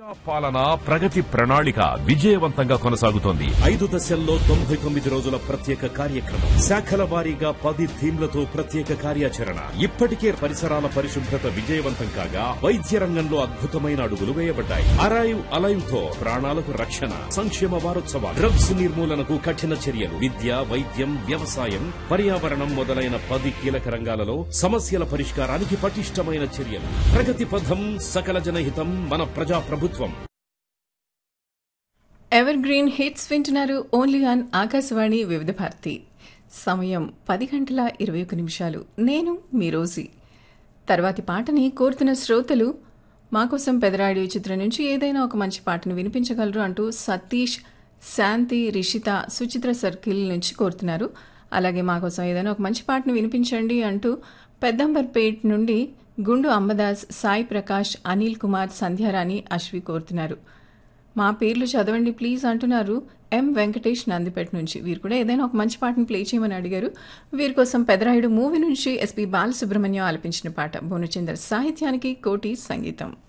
పాలన ప్రగతి ప్రణాళిక విజయవంతంగా కొనసాగుతోంది ఐదు దశల్లో తొంభై తొమ్మిది రోజుల ప్రత్యేక కార్యక్రమం శాఖల వారీగా పది థీమ్లతో ప్రత్యేక కార్యాచరణ ఇప్పటికే పరిసరాల పరిశుభ్రత విజయవంతం కాగా వైద్య రంగంలో అద్భుతమైన అడుగులు వేయబడ్డాయి అరైవ్ అలైవ్ తో ప్రాణాలకు రక్షణ సంక్షేమ వారోత్సవాలు డ్రగ్స్ నిర్మూలనకు కఠిన చర్యలు విద్య వైద్యం వ్యవసాయం పర్యావరణం మొదలైన పది కీలక రంగాలలో సమస్యల పరిష్కారానికి పటిష్టమైన చర్యలు ప్రగతి పథం సకల జనహితం మన ప్రజా ప్రభుత్వం ఎవర్ గ్రీన్ హిట్స్ వింటున్నారు ఓన్లీ ఆన్ ఆకాశవాణి వివిధ భారతి సమయం పది గంటల ఇరవై ఒక నిమిషాలు నేను మీ రోజీ తర్వాతి పాటని కోరుతున్న శ్రోతలు మా కోసం పెదరాడి చిత్రం నుంచి ఏదైనా ఒక మంచి పాటను వినిపించగలరు అంటూ సతీష్ శాంతి రిషిత సుచిత్ర సర్కిల్ నుంచి కోరుతున్నారు అలాగే మా కోసం ఏదైనా ఒక మంచి పాటను వినిపించండి అంటూ పెద్దంబర్పేట్ నుండి గుండు అంబదాస్ సాయి ప్రకాష్ అనిల్ కుమార్ సంధ్యారాణి అశ్వి కోరుతున్నారు మా పేర్లు చదవండి ప్లీజ్ అంటున్నారు ఎం వెంకటేష్ నందిపేట నుంచి వీరు కూడా ఏదైనా ఒక మంచి పాటను ప్లే చేయమని అడిగారు వీరి కోసం పెదరాయుడు మూవీ నుంచి ఎస్పి బాలసుబ్రహ్మణ్యం ఆలపించిన పాట భువనచందర్ సాహిత్యానికి కోటి సంగీతం